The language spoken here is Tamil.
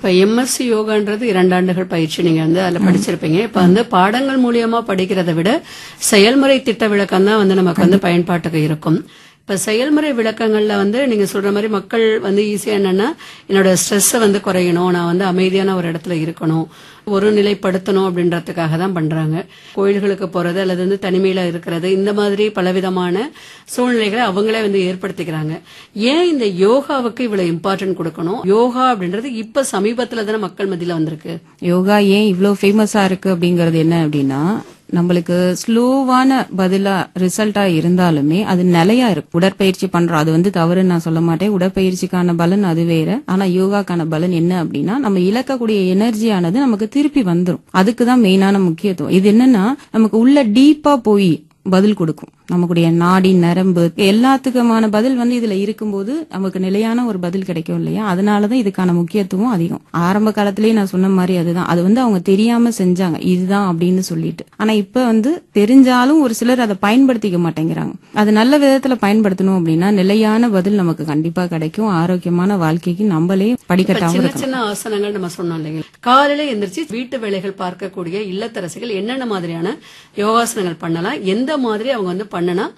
இப்ப எம்எஸ்சி யோகான்றது இரண்டு ஆண்டுகள் பயிற்சி நீங்க வந்து அதுல படிச்சிருப்பீங்க இப்ப வந்து பாடங்கள் மூலியமா படிக்கிறதை விட செயல்முறை திட்ட விளக்கம் தான் வந்து நமக்கு வந்து பயன்பாட்டுக்கு இருக்கும் இப்ப செயல்முறை விளக்கங்கள்ல வந்து நீங்க சொல்ற மாதிரி மக்கள் வந்து ஈஸியா என்னன்னா என்னோட ஸ்ட்ரெஸ்ஸை வந்து குறையணும் நான் வந்து அமைதியான ஒரு இடத்துல இருக்கணும் ஒரு நிலைப்படுத்தணும் அப்படின்றதுக்காக தான் பண்றாங்க கோயில்களுக்கு போறது அல்லது வந்து தனிமையில இருக்கிறது இந்த மாதிரி பலவிதமான சூழ்நிலைகளை அவங்களே வந்து ஏற்படுத்திக்கிறாங்க ஏன் இந்த யோகாவுக்கு இவ்வளவு இம்பார்ட்டன்ட் கொடுக்கணும் யோகா அப்படின்றது இப்ப சமீபத்துல தானே மக்கள் மத்தியில வந்திருக்கு யோகா ஏன் இவ்ளோ ஃபேமஸா இருக்கு அப்படிங்கறது என்ன அப்படின்னா நம்மளுக்கு ஸ்லோவான பதிலா ரிசல்ட்டா இருந்தாலுமே அது நிலையா இருக்கு உடற்பயிற்சி பண்றோம் அது வந்து தவறுன்னு நான் சொல்ல மாட்டேன் உடற்பயிற்சிக்கான பலன் அது வேற ஆனா யோகாக்கான பலன் என்ன அப்படின்னா நம்ம இழக்கக்கூடிய எனர்ஜியானது நமக்கு திருப்பி வந்துரும் அதுக்கு தான் மெயினான முக்கியத்துவம் இது என்னன்னா நமக்கு உள்ள டீப்பா போய் பதில் கொடுக்கும் நமக்குடைய நாடி நரம்பு எல்லாத்துக்குமான பதில் வந்து இதுல இருக்கும்போது நமக்கு நிலையான ஒரு பதில் கிடைக்கும் இல்லையா அதனாலதான் இதுக்கான முக்கியத்துவம் அதிகம் ஆரம்ப காலத்திலேயே நான் சொன்ன மாதிரி அதுதான் அது வந்து அவங்க தெரியாம செஞ்சாங்க இதுதான் அப்படின்னு சொல்லிட்டு ஆனா இப்ப வந்து தெரிஞ்சாலும் ஒரு சிலர் அதை பயன்படுத்திக்க மாட்டேங்கிறாங்க அது நல்ல விதத்துல பயன்படுத்தணும் அப்படின்னா நிலையான பதில் நமக்கு கண்டிப்பா கிடைக்கும் ஆரோக்கியமான வாழ்க்கைக்கு நம்மளே இப்ப படிக்கட்டாம சின்ன இருக்கணும் சின்ன ஆசனங்கள் நம்ம சொன்னோம் இல்லைங்க காலையில எந்திரிச்சு வீட்டு வேலைகள் பார்க்கக்கூடிய இல்லத்தரசிகள் என்னென்ன மாதிரியான யோகாசனங்கள் பண்ணலாம் எந்த மாதிரி அவங்க வந்து பண்ணனா